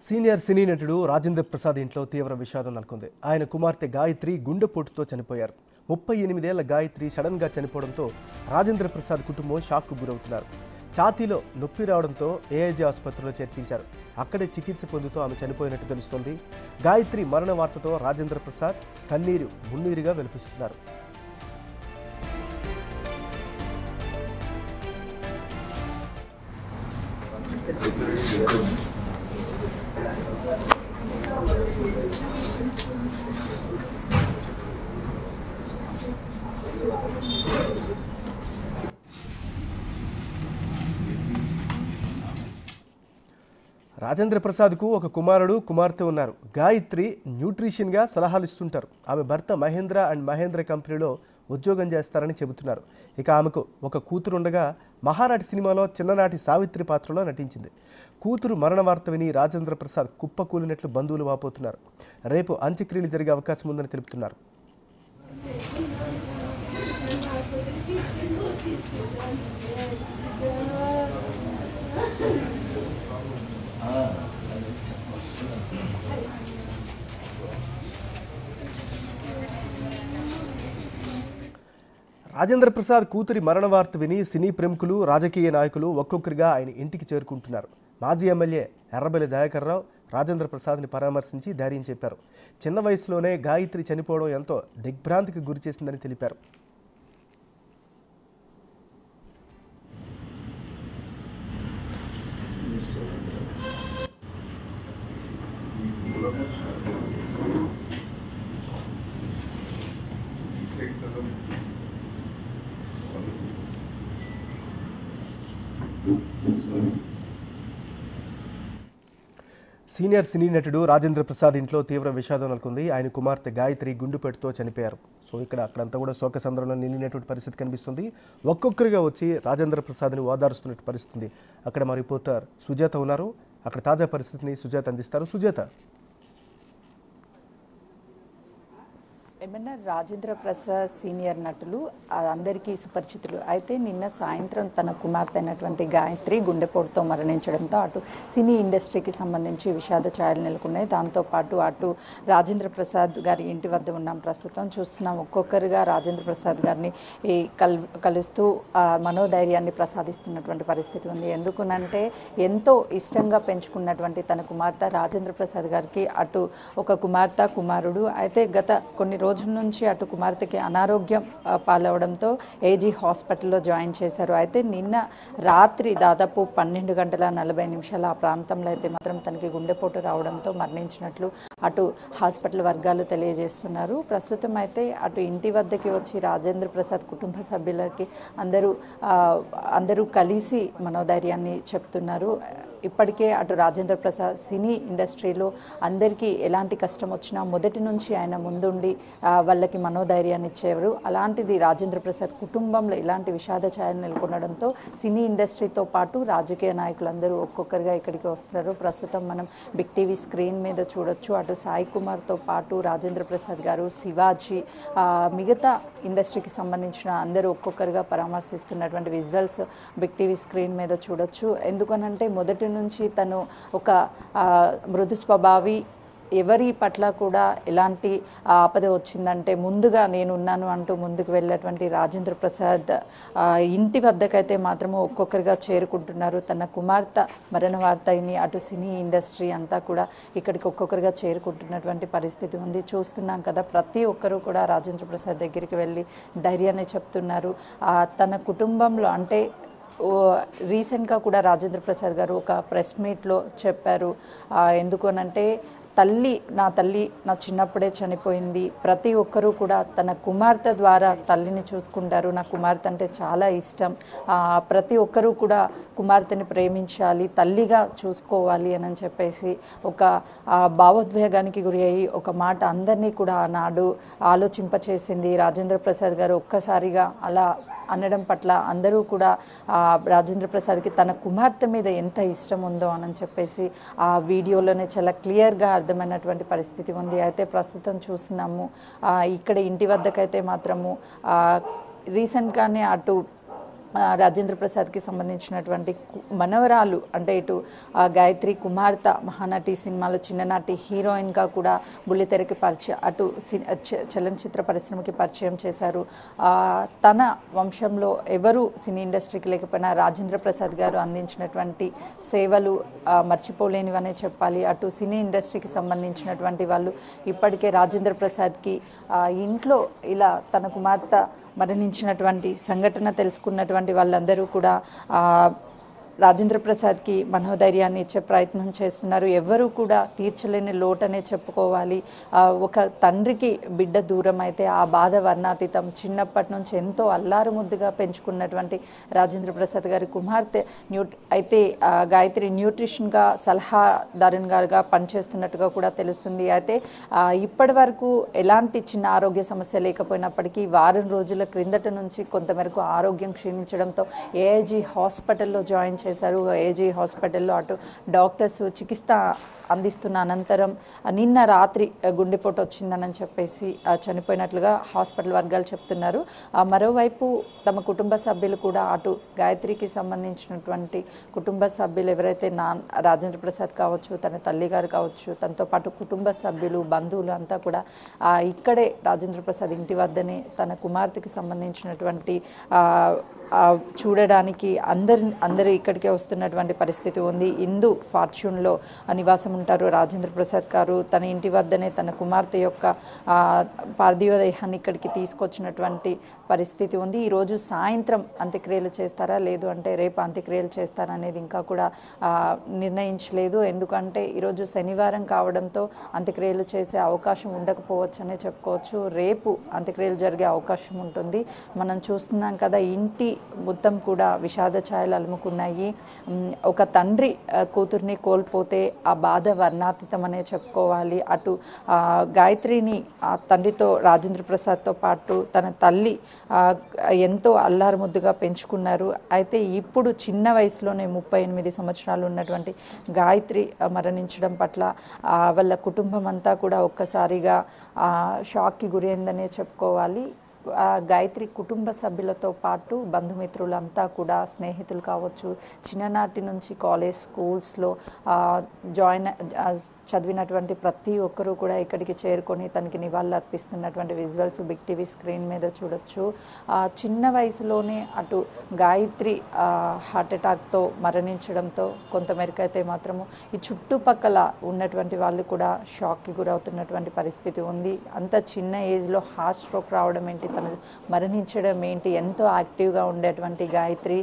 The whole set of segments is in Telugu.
సీనియర్ సినీ నటుడు రాజేంద్ర ప్రసాద్ ఇంట్లో తీవ్ర విషాదం నెలకొంది ఆయన కుమార్తె గాయత్రి గుండెపోటుతో చనిపోయారు ముప్పై ఎనిమిదేళ్ల గాయత్రి సడన్గా చనిపోవడంతో రాజేంద్ర ప్రసాద్ కుటుంబం షాక్కు గురవుతున్నారు ఛాతీలో నొప్పి రావడంతో ఏఐజీ ఆసుపత్రిలో చేర్పించారు అక్కడే చికిత్స పొందుతూ ఆమె చనిపోయినట్టు తెలుస్తోంది గాయత్రి మరణ వార్తతో రాజేంద్ర ప్రసాద్ కన్నీరు మున్నీరుగా వెలిపిస్తున్నారు రాజేంద్ర ప్రసాద్కు ఒక కుమారుడు కుమార్తె ఉన్నారు గాయత్రి న్యూట్రిషన్గా సలహాలు ఇస్తుంటారు ఆమె భర్త మహేంద్ర అండ్ మహేంద్ర కంపెనీలో ఉద్యోగం చేస్తారని చెబుతున్నారు ఇక ఆమెకు ఒక కూతురు ఉండగా మహానటి సినిమాలో చిన్ననాటి సావిత్రి పాత్రలో నటించింది కూతురు మరణ వార్త విని రాజేంద్ర ప్రసాద్ కుప్పకూలినట్లు బంధువులు వాపోతున్నారు రేపు అంత్యక్రియలు జరిగే అవకాశం ఉందని తెలుపుతున్నారు రాజేంద్ర ప్రసాద్ కూతురి మరణ వార్త విని సినీ ప్రముఖులు రాజకీయ నాయకులు ఒక్కొక్కరిగా ఆయన ఇంటికి చేరుకుంటున్నారు మాజీ ఎమ్మెల్యే ఎర్రబెల్లి దయాకర్ రావు రాజేంద్ర ప్రసాద్ని పరామర్శించి ధైర్యం చెప్పారు చిన్న వయసులోనే గాయత్రి చనిపోవడం ఎంతో దిగ్భ్రాంతికి గురిచేసిందని తెలిపారు సీనియర్ సినీ నటుడు రాజేంద్ర ప్రసాద్ ఇంట్లో తీవ్ర విషాదం నెలకొంది ఆయన కుమార్తె గాయత్రి గుండెపెట్టుతో చనిపోయారు సో ఇక్కడ అక్కడంతా కూడా శోక సంద్రంలో నిండినటువంటి పరిస్థితి కనిపిస్తుంది ఒక్కొక్కరిగా వచ్చి రాజేంద్ర ప్రసాద్ని ఓదారుస్తున్నట్టు పరిస్థితి అక్కడ మా రిపోర్టర్ సుజాత ఉన్నారు అక్కడ తాజా పరిస్థితిని సుజాత అందిస్తారు సుజాత ఏమన్నా రాజేంద్ర ప్రసాద్ సీనియర్ నటులు ఆ అందరికీ సుపరిచితులు అయితే నిన్న సాయంత్రం తన కుమార్తె అయినటువంటి గాయత్రి గుండెపోటుతో మరణించడంతో అటు సినీ ఇండస్ట్రీకి సంబంధించి విషాద ఛాయలు నెలకొన్నాయి దాంతోపాటు అటు రాజేంద్ర ప్రసాద్ గారి ఇంటి వద్ద ఉన్నాం ప్రస్తుతం చూస్తున్నాం ఒక్కొక్కరుగా రాజేంద్ర ప్రసాద్ గారిని ఈ కల్ కలుస్తూ ఆ మనోధైర్యాన్ని ప్రసాదిస్తున్నటువంటి పరిస్థితి ఉంది ఎందుకునంటే ఎంతో ఇష్టంగా పెంచుకున్నటువంటి తన కుమార్తె రాజేంద్ర ప్రసాద్ గారికి అటు ఒక కుమార్తె కుమారుడు అయితే గత కొన్ని రోజుల నుంచి అటు కుమార్తెకి అనారోగ్యం ఆ, పాలవడంతో ఏజీ హాస్పిటల్లో జాయిన్ చేశారు అయితే నిన్న రాత్రి దాదాపు పన్నెండు గంటల నలభై నిమిషాల ఆ ప్రాంతంలో అయితే మాత్రం తనకి గుండెపోటు రావడంతో మరణించినట్లు అటు హాస్పిటల్ వర్గాలు తెలియజేస్తున్నారు ప్రస్తుతం అయితే అటు ఇంటి వద్దకి వచ్చి రాజేంద్ర ప్రసాద్ కుటుంబ సభ్యులకి అందరూ ఆ, అందరూ కలిసి మనోధైర్యాన్ని చెప్తున్నారు ఇప్పటికే అటు రాజేంద్ర ప్రసాద్ సినీ ఇండస్ట్రీలో అందరికీ ఎలాంటి కష్టం వచ్చినా మొదటి నుంచి ఆయన ముందుండి ఆ, వాళ్ళకి మనోధైర్యాన్ని ఇచ్చేవారు అలాంటిది రాజేంద్ర ప్రసాద్ కుటుంబంలో ఇలాంటి విషాద ఛాయలు నెలకొనడంతో సినీ ఇండస్ట్రీతో పాటు రాజకీయ నాయకులందరూ ఒక్కొక్కరుగా ఇక్కడికి వస్తున్నారు ప్రస్తుతం మనం బిగ్ టీవీ స్క్రీన్ మీద చూడొచ్చు అటు సాయి కుమార్తో పాటు రాజేంద్ర ప్రసాద్ గారు శివాజీ ఆ, మిగతా ఇండస్ట్రీకి సంబంధించిన అందరూ ఒక్కొక్కరుగా పరామర్శిస్తున్నటువంటి విజువల్స్ బిగ్ టీవీ స్క్రీన్ మీద చూడొచ్చు ఎందుకనంటే మొదటి నుంచి తను ఒక ఆ, మృదు స్వభావి ఎవరి పట్ల కూడా ఎలాంటి ఆపద వచ్చిందంటే ముందుగా నేను ఉన్నాను అంటూ ముందుకు వెళ్ళేటువంటి రాజేంద్ర ప్రసాద్ ఆ, ఇంటి వద్దకైతే మాత్రము ఒక్కొక్కరిగా చేరుకుంటున్నారు తన కుమార్తె మరణ వార్తని అటు సినీ ఇండస్ట్రీ అంతా కూడా ఇక్కడికి ఒక్కొక్కరిగా చేరుకుంటున్నటువంటి పరిస్థితి ఉంది చూస్తున్నాం కదా ప్రతి ఒక్కరూ కూడా రాజేంద్ర ప్రసాద్ దగ్గరికి వెళ్ళి ధైర్యాన్ని చెప్తున్నారు ఆ, తన కుటుంబంలో అంటే ఓ రీసెంట్గా కూడా రాజేంద్ర ప్రసాద్ గారు ఒక ప్రెస్ మీట్లో చెప్పారు ఆ, ఎందుకు అనంటే తల్లి నా తల్లి నా చిన్నప్పుడే చనిపోయింది ప్రతి ఒక్కరూ కూడా తన కుమార్తె ద్వారా తల్లిని చూసుకుంటారు నా కుమార్తె అంటే చాలా ఇష్టం ఆ, ప్రతి ఒక్కరూ కూడా కుమార్తెని ప్రేమించాలి తల్లిగా చూసుకోవాలి అని చెప్పేసి ఒక ఆ, భావోద్వేగానికి గురి అయ్యి ఒక మాట అందరినీ కూడా ఆనాడు ఆలోచింపచేసింది రాజేంద్ర ప్రసాద్ గారు ఒక్కసారిగా అలా అనడం పట్ల అందరూ కూడా ఆ, రాజేంద్ర ప్రసాద్కి తన కుమార్తె మీద ఎంత ఇష్టం ఉందో అని చెప్పేసి ఆ వీడియోలోనే చాలా క్లియర్గా అర్థమైనటువంటి పరిస్థితి ఉంది అయితే ప్రస్తుతం చూస్తున్నాము ఆ, ఇక్కడ ఇంటి వద్దకైతే మాత్రము ఆ, రీసెంట్గానే అటు ఆ, రాజేంద్ర ప్రసాద్కి సంబంధించినటువంటి కు- మనవరాలు అంటే ఇటు ఆ, గాయత్రి కుమార్తె మహానటి సినిమాలో చిన్ననాటి హీరోయిన్గా కూడా బుల్లితెరకి పరిచయం అటు సి- చ- చలనచిత్ర పరిశ్రమకి పరిచయం చేశారు ఆ, తన వంశంలో ఎవరు సినీ ఇండస్ట్రీకి లేకపోయినా రాజేంద్ర ప్రసాద్ గారు అందించినటువంటి సేవలు ఆ, మర్చిపోలేనివనే చెప్పాలి అటు సినీ ఇండస్ట్రీకి సంబంధించినటువంటి వాళ్ళు ఇప్పటికే రాజేంద్ర ప్రసాద్కి ఆ, ఇంట్లో ఇలా తన కుమార్తె మరణించినటువంటి సంఘటన తెలుసుకున్నటువంటి వాళ్ళందరూ కూడా ఆ, రాజేంద్ర ప్రసాద్కి మనోధైర్యాన్ని ఇచ్చే ప్రయత్నం చేస్తున్నారు ఎవరు కూడా తీర్చలేని లోటనే చెప్పుకోవాలి ఆ, ఒక తండ్రికి బిడ్డ దూరం అయితే ఆ బాధ వర్ణాతీతం చిన్నప్పటి నుంచి ఎంతో అల్లారు ముద్దుగా పెంచుకున్నటువంటి రాజేంద్ర ప్రసాద్ గారి కుమార్తె న్యూ అయితే ఆ, గాయత్రి న్యూట్రిషన్గా సలహాదారునిగా పనిచేస్తున్నట్టుగా కూడా తెలుస్తుంది అయితే ఆ, ఇప్పటి వరకు ఎలాంటి చిన్న ఆరోగ్య సమస్య లేకపోయినప్పటికీ వారం రోజుల క్రిందట నుంచి కొంతమేరకు ఆరోగ్యం క్షీణించడంతో ఏఐజీ హాస్పిటల్లో జాయిన్ చేశారు ఏఐజీ హాస్పిటల్లో అటు డాక్టర్స్ చికిత్స అందిస్తున్న అనంతరం ఆ, నిన్న రాత్రి ఆ, గుండెపోటు వచ్చిందని చెప్పేసి ఆ, చనిపోయినట్లుగా హాస్పిటల్ వర్గాలు చెప్తున్నారు ఆ, మరోవైపు తమ కుటుంబ సభ్యులు కూడా అటు గాయత్రికి సంబంధించినటువంటి కుటుంబ సభ్యులు ఎవరైతే నా రాజేంద్ర ప్రసాద్ కావచ్చు తన తల్లి గారు కావచ్చు తనతో పాటు కుటుంబ సభ్యులు బంధువులు అంతా కూడా ఆ, ఇక్కడే రాజేంద్ర ప్రసాద్ ఇంటి వద్దనే తన కుమార్తెకి సంబంధించినటువంటి ఆ, ఆ, చూడడానికి అందరి అందరూ ఇక్కడికే వస్తున్నటువంటి పరిస్థితి ఉంది ఇందు ఫార్చ్యూన్లో నివాసం ఉంటారు రాజేంద్ర ప్రసాద్ గారు తన ఇంటి వద్దనే తన కుమార్తె యొక్క ఆ, పార్థివ దేహాన్ని ఇక్కడికి తీసుకొచ్చినటువంటి పరిస్థితి ఉంది ఈరోజు సాయంత్రం అంత్యక్రియలు చేస్తారా లేదు అంటే రేపు అంత్యక్రియలు చేస్తారా అనేది ఇంకా కూడా ఆ, నిర్ణయించలేదు ఎందుకంటే ఈరోజు శనివారం కావడంతో అంత్యక్రియలు చేసే అవకాశం ఉండకపోవచ్చు అనే చెప్పుకోవచ్చు రేపు అంత్యక్రియలు జరిగే అవకాశం ఉంటుంది మనం చూస్తున్నాం కదా ఇంటి మొత్తం కూడా విషాద ఛాయలు అలుముకున్నాయి ఉమ్, ఒక తండ్రి ఆ, కూతుర్ని కోల్పోతే ఆ బాధ వర్ణాతీతం అనే చెప్పుకోవాలి అటు ఆ, గాయత్రిని ఆ తండ్రితో రాజేంద్ర ప్రసాద్తో పాటు తన తల్లి ఆ, ఎంతో అల్లారు ముద్దుగా పెంచుకున్నారు అయితే ఇప్పుడు చిన్న వయసులోనే ముప్పై ఎనిమిది సంవత్సరాలు ఉన్నటువంటి గాయత్రి ఆ, మరణించడం పట్ల ఆ, వాళ్ళ కుటుంబం అంతా కూడా ఒక్కసారిగా ఆ, షాక్కి గురైందనే చెప్పుకోవాలి ఆ, గాయత్రి కుటుంబ సభ్యులతో పాటు బంధుమిత్రులంతా కూడా స్నేహితులు కావచ్చు చిన్ననాటి నుంచి కాలేజ్ స్కూల్స్లో ఆ, జాయిన్ ఆ, చదివినటువంటి ప్రతి ఒక్కరూ కూడా ఇక్కడికి చేరుకొని తనకి నివాళులు అర్పిస్తున్నటువంటి విజువల్స్ బిగ్ టీవీ స్క్రీన్ మీద చూడొచ్చు ఆ, చిన్న వయసులోనే అటు గాయత్రి ఆ, హార్ట్ అటాక్తో మరణించడంతో కొంతమేరకు అయితే మాత్రము ఈ చుట్టుపక్కల ఉన్నటువంటి వాళ్ళు కూడా షాక్కి గురవుతున్నటువంటి పరిస్థితి ఉంది అంత చిన్న ఏజ్లో హార్ట్ స్ట్రోక్ రావడం ఏంటి తను మరణించడం ఏంటి ఎంతో యాక్టివ్గా ఉండేటువంటి గాయత్రి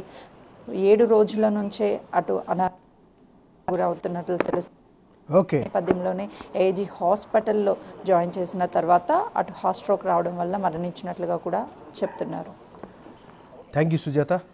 ఏడు రోజుల నుంచే అటు అనా గురవుతున్నట్లు తెలుస్తుంది ఓకే నేపథ్యంలోనే ఏజీ హాస్పిటల్లో జాయిన్ చేసిన తర్వాత అటు హార్ట్ స్ట్రోక్ రావడం వల్ల మరణించినట్లుగా కూడా చెప్తున్నారు థ్యాంక్ యూ సుజాత